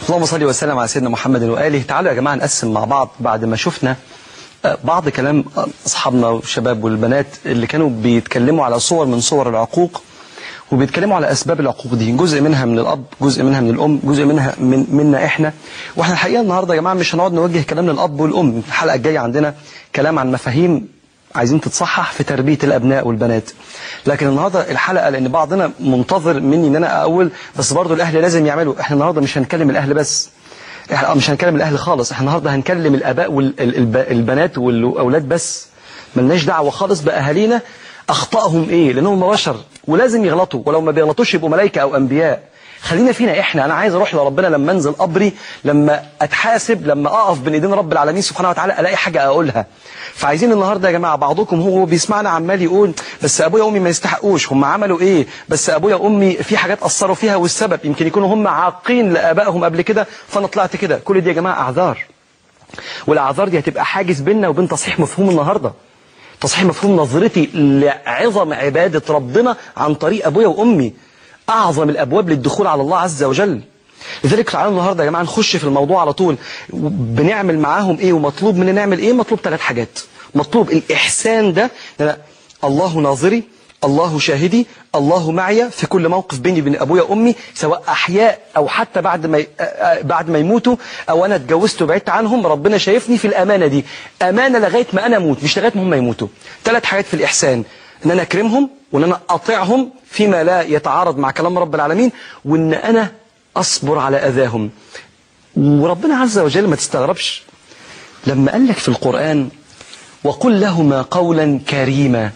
اللهم صل وسلم على سيدنا محمد وآله تعالوا يا جماعة نقسم مع بعض بعد ما شفنا بعض كلام أصحابنا والشباب والبنات اللي كانوا بيتكلموا على صور من صور العقوق وبيتكلموا على أسباب العقوق دي جزء منها من الأب جزء منها من الأم جزء منها من منا إحنا وإحنا الحقيقة النهاردة يا جماعة مش هنقعد نوجه كلام للأب والأم الحلقة الجاية عندنا كلام عن مفاهيم عايزين تتصحح في تربية الأبناء والبنات لكن النهاردة الحلقة لأن بعضنا منتظر مني إن أنا أقول بس برضو الأهل لازم يعملوا إحنا النهاردة مش هنكلم الأهل بس احنا مش هنكلم الأهل خالص احنا النهاردة هنكلم الآباء والبنات والأولاد بس ملناش دعوة خالص بأهالينا أخطائهم إيه لأنهم بشر ولازم يغلطوا ولو ما بيغلطوش يبقوا ملائكة أو أنبياء خلينا فينا احنا انا عايز اروح لربنا لما انزل قبري لما اتحاسب لما اقف بين ايدين رب العالمين سبحانه وتعالى الاقي حاجه اقولها فعايزين النهارده يا جماعه بعضكم هو بيسمعنا عمال يقول بس ابويا وامي ما يستحقوش هم عملوا ايه بس ابويا وامي في حاجات اثروا فيها والسبب يمكن يكونوا هم عاقين لابائهم قبل كده فانا طلعت كده كل دي يا جماعه اعذار والاعذار دي هتبقى حاجز بيننا وبين تصحيح مفهوم النهارده تصحيح مفهوم نظرتي لعظم عباده ربنا عن طريق ابويا وامي أعظم الأبواب للدخول على الله عز وجل لذلك تعالوا النهاردة يا جماعة نخش في الموضوع على طول بنعمل معاهم إيه ومطلوب مننا نعمل إيه مطلوب ثلاث حاجات مطلوب الإحسان ده الله ناظري الله شاهدي الله معي في كل موقف بيني وبين ابويا وامي سواء احياء او حتى بعد ما بعد ما يموتوا او انا اتجوزت وبعدت عنهم ربنا شايفني في الامانه دي امانه لغايه ما انا اموت مش لغايه ما هم يموتوا ثلاث حاجات في الاحسان ان انا اكرمهم وان انا اطيعهم فيما لا يتعارض مع كلام رب العالمين وان انا اصبر على اذاهم وربنا عز وجل ما تستغربش لما قال لك في القرآن وقل لهما قولا كريما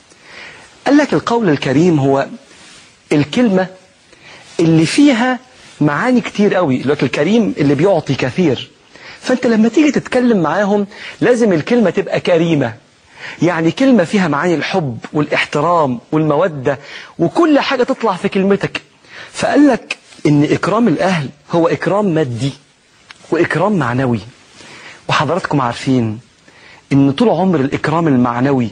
قال لك القول الكريم هو الكلمة اللي فيها معاني كتير قوي لك الكريم اللي بيعطي كثير فانت لما تيجي تتكلم معاهم لازم الكلمة تبقى كريمة يعني كلمة فيها معاني الحب والاحترام والمودة وكل حاجة تطلع في كلمتك فقال لك ان اكرام الاهل هو اكرام مادي واكرام معنوي وحضراتكم عارفين ان طول عمر الاكرام المعنوي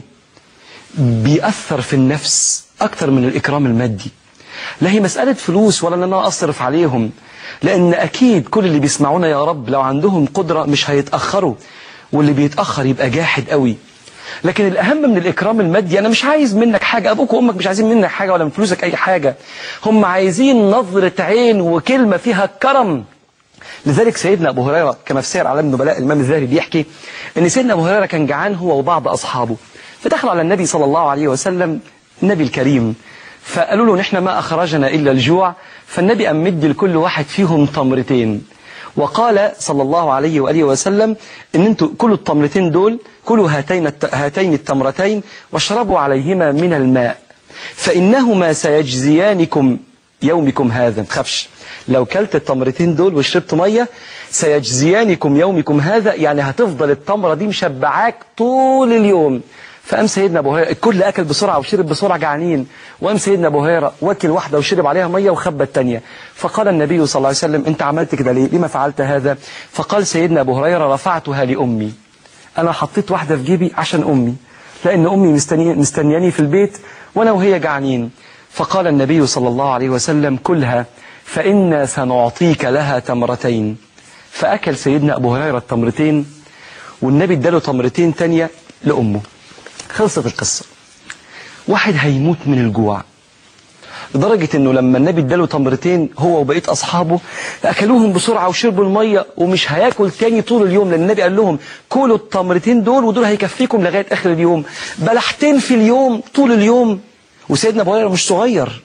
بيأثر في النفس اكتر من الاكرام المادي لا هي مسألة فلوس ولا ان انا اصرف عليهم لان اكيد كل اللي بيسمعونا يا رب لو عندهم قدرة مش هيتأخروا واللي بيتأخر يبقى جاحد قوي لكن الأهم من الإكرام المادي أنا مش عايز منك حاجة أبوك وأمك مش عايزين منك حاجة ولا من فلوسك أي حاجة هم عايزين نظرة عين وكلمة فيها كرم لذلك سيدنا أبو هريرة كما في سير علام النبلاء الإمام الذهبي بيحكي أن سيدنا أبو هريرة كان جعان هو وبعض أصحابه فدخلوا على النبي صلى الله عليه وسلم النبي الكريم فقالوا له نحن ما أخرجنا إلا الجوع فالنبي أم مدي لكل واحد فيهم تمرتين وقال صلى الله عليه وآله وسلم ان انتوا كلوا التمرتين دول كلوا هاتين هاتين التمرتين واشربوا عليهما من الماء فإنهما سيجزيانكم يومكم هذا ما تخافش لو كلت التمرتين دول وشربت مية سيجزيانكم يومكم هذا يعني هتفضل التمرة دي مشبعاك طول اليوم فقام سيدنا ابو هريره الكل اكل بسرعه وشرب بسرعه جعانين وقام سيدنا ابو هريره واكل واحده وشرب عليها ميه وخبى الثانيه فقال النبي صلى الله عليه وسلم انت عملت كده ليه لما فعلت هذا فقال سيدنا ابو هريره رفعتها لامي انا حطيت واحده في جيبي عشان امي لان امي مستني مستنياني في البيت وانا وهي جعانين فقال النبي صلى الله عليه وسلم كلها فإنا سنعطيك لها تمرتين فأكل سيدنا أبو هريرة التمرتين والنبي اداله تمرتين تانية لأمه خلصت القصة واحد هيموت من الجوع لدرجة انه لما النبي اداله تمرتين هو وبقية اصحابه اكلوهم بسرعة وشربوا المية ومش هياكل تاني طول اليوم لان النبي قال لهم كلوا التمرتين دول ودول هيكفيكم لغاية اخر اليوم بلحتين في اليوم طول اليوم وسيدنا ابو هريره مش صغير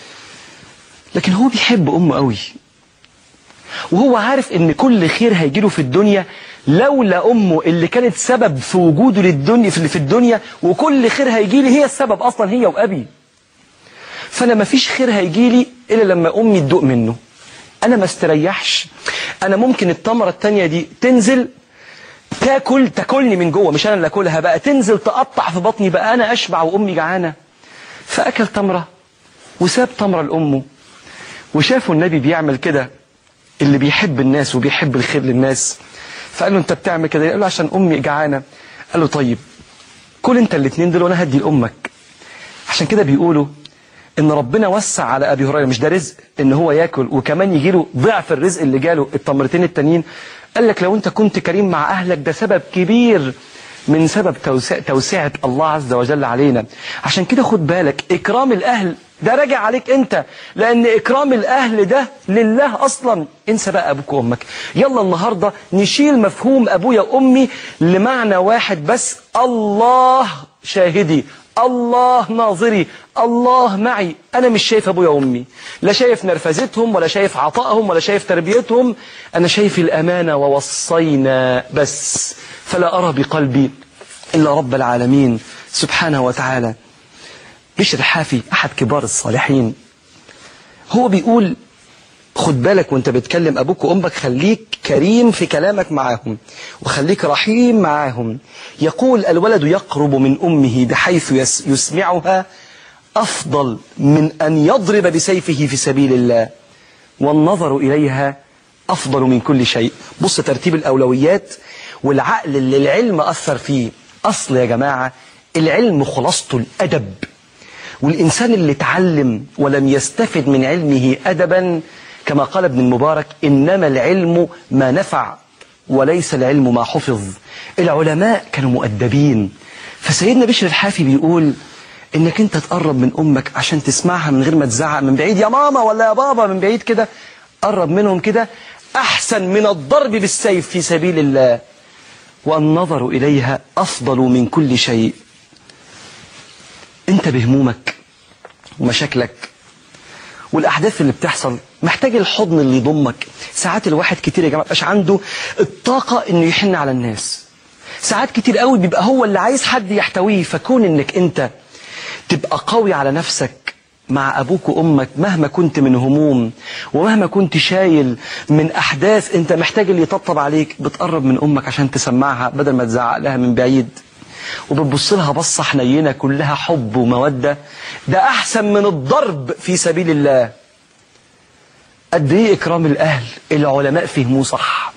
لكن هو بيحب امه قوي وهو عارف ان كل خير هيجيله في الدنيا لولا امه اللي كانت سبب في وجوده للدنيا في في الدنيا وكل خير هيجيلي هي السبب اصلا هي وابي فانا ما فيش خير هيجيلي الا لما امي تدوق منه انا ما استريحش انا ممكن التمره التانية دي تنزل تاكل تاكلني من جوه مش انا اللي اكلها بقى تنزل تقطع في بطني بقى انا اشبع وامي جعانه فاكل تمره وساب تمره لامه وشافوا النبي بيعمل كده اللي بيحب الناس وبيحب الخير للناس فقال له انت بتعمل كده قال له عشان امي جعانه قال له طيب كل انت الاثنين دول وانا هدي لامك عشان كده بيقولوا ان ربنا وسع على ابي هريره مش ده رزق ان هو ياكل وكمان يجي له ضعف الرزق اللي جاله التمرتين التانيين قال لك لو انت كنت كريم مع اهلك ده سبب كبير من سبب توسع توسعة الله عز وجل علينا عشان كده خد بالك إكرام الأهل ده راجع عليك أنت لأن إكرام الأهل ده لله أصلا انسى بقى أبوك وأمك يلا النهاردة نشيل مفهوم أبويا وأمي لمعنى واحد بس الله شاهدي الله ناظري الله معي أنا مش شايف أبويا وأمي لا شايف نرفزتهم ولا شايف عطائهم ولا شايف تربيتهم أنا شايف الأمانة ووصينا بس فلا أرى بقلبي إلا رب العالمين سبحانه وتعالى بشر حافي أحد كبار الصالحين هو بيقول خد بالك وانت بتكلم أبوك وأمك خليك كريم في كلامك معاهم وخليك رحيم معاهم يقول الولد يقرب من أمه بحيث يس يسمعها أفضل من أن يضرب بسيفه في سبيل الله والنظر إليها أفضل من كل شيء بص ترتيب الأولويات والعقل اللي العلم أثر فيه أصل يا جماعة العلم خلاصته الأدب والإنسان اللي اتعلم ولم يستفد من علمه أدبا كما قال ابن المبارك إنما العلم ما نفع وليس العلم ما حفظ العلماء كانوا مؤدبين فسيدنا بشر الحافي بيقول انك انت تقرب من امك عشان تسمعها من غير ما تزعق من بعيد يا ماما ولا يا بابا من بعيد كده قرب منهم كده احسن من الضرب بالسيف في سبيل الله والنظر إليها أفضل من كل شيء أنت بهمومك ومشاكلك والأحداث اللي بتحصل محتاج الحضن اللي يضمك ساعات الواحد كتير يا جماعة مبقاش عنده الطاقة إنه يحن على الناس ساعات كتير قوي بيبقى هو اللي عايز حد يحتويه فكون إنك أنت تبقى قوي على نفسك مع أبوك وأمك مهما كنت من هموم ومهما كنت شايل من أحداث أنت محتاج اللي يطبطب عليك بتقرب من أمك عشان تسمعها بدل ما تزعق لها من بعيد وبتبص لها بصة حنينة كلها حب ومودة ده أحسن من الضرب في سبيل الله قد إيه إكرام الأهل العلماء فهموه صح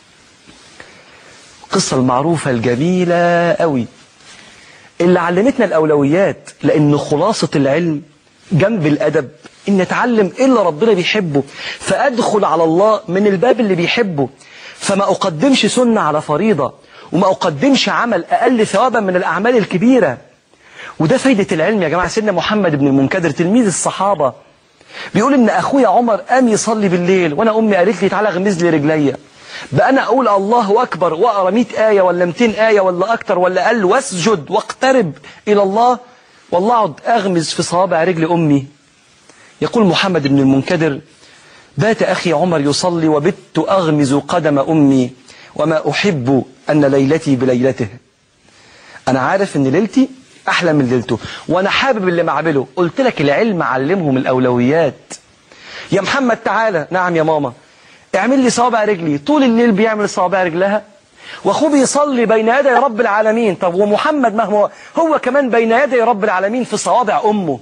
القصة المعروفة الجميلة قوي اللي علمتنا الأولويات لأن خلاصة العلم جنب الأدب إن أتعلم إيه اللي ربنا بيحبه فأدخل على الله من الباب اللي بيحبه فما أقدمش سنة على فريضة وما أقدمش عمل أقل ثوابا من الأعمال الكبيرة وده فايدة العلم يا جماعة سيدنا محمد بن المنكدر تلميذ الصحابة بيقول إن أخويا عمر قام يصلي بالليل وأنا أمي قالت لي تعالى غمز لي رجليا بقى أنا أقول الله أكبر وأقرأ 100 آية ولا 200 آية ولا أكتر ولا أقل وأسجد واقترب إلى الله والله أقعد أغمز في صوابع رجل أمي يقول محمد بن المنكدر بات أخي عمر يصلي وبت أغمز قدم أمي وما أحب أن ليلتي بليلته أنا عارف أن ليلتي أحلى من ليلته وأنا حابب اللي معمله قلت لك العلم علمهم الأولويات يا محمد تعالى نعم يا ماما اعمل لي صوابع رجلي طول الليل بيعمل صوابع رجلها واخوه بيصلي بين يدي رب العالمين طب ومحمد ما هو هو كمان بين يدي رب العالمين في صوابع أمه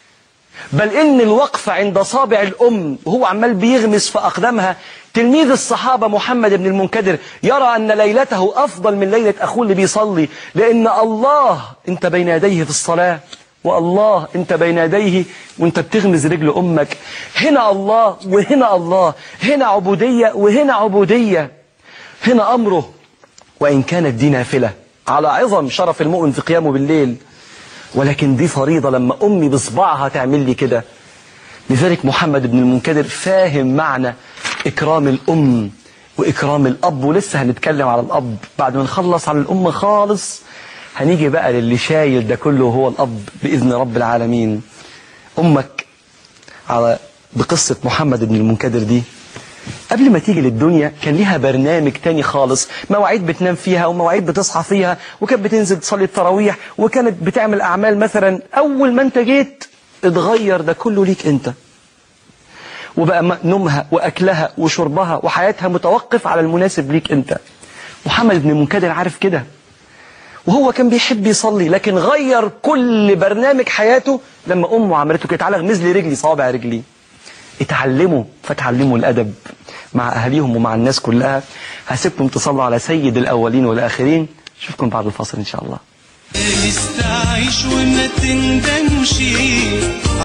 بل إن الوقف عند صابع الأم وهو عمال بيغمس في أقدامها تلميذ الصحابة محمد بن المنكدر يرى أن ليلته أفضل من ليلة أخوه اللي بيصلي لأن الله أنت بين يديه في الصلاة والله أنت بين يديه وأنت بتغمز رجل أمك هنا الله وهنا الله هنا عبودية وهنا عبودية هنا أمره وإن كانت دي نافلة على عظم شرف المؤمن في قيامه بالليل ولكن دي فريضة لما أمي بصبعها تعمل لي كده لذلك محمد بن المنكدر فاهم معنى إكرام الأم وإكرام الأب ولسه هنتكلم على الأب بعد ما نخلص على الأم خالص هنيجي بقى للي شايل ده كله وهو الأب بإذن رب العالمين أمك على بقصة محمد بن المنكدر دي قبل ما تيجي للدنيا كان ليها برنامج تاني خالص مواعيد بتنام فيها ومواعيد بتصحى فيها وكانت بتنزل تصلي التراويح وكانت بتعمل أعمال مثلا أول ما أنت جيت اتغير ده كله ليك أنت وبقى نومها وأكلها وشربها وحياتها متوقف على المناسب ليك أنت محمد بن منكدر عارف كده وهو كان بيحب يصلي لكن غير كل برنامج حياته لما أمه عملته كده تعالى اغمز لي رجلي صوابع رجلي اتعلموا فتعلموا الأدب مع أهليهم ومع الناس كلها هسيبكم تصلوا على سيد الأولين والآخرين اشوفكم بعد الفاصل إن شاء الله استعيش وما تندمش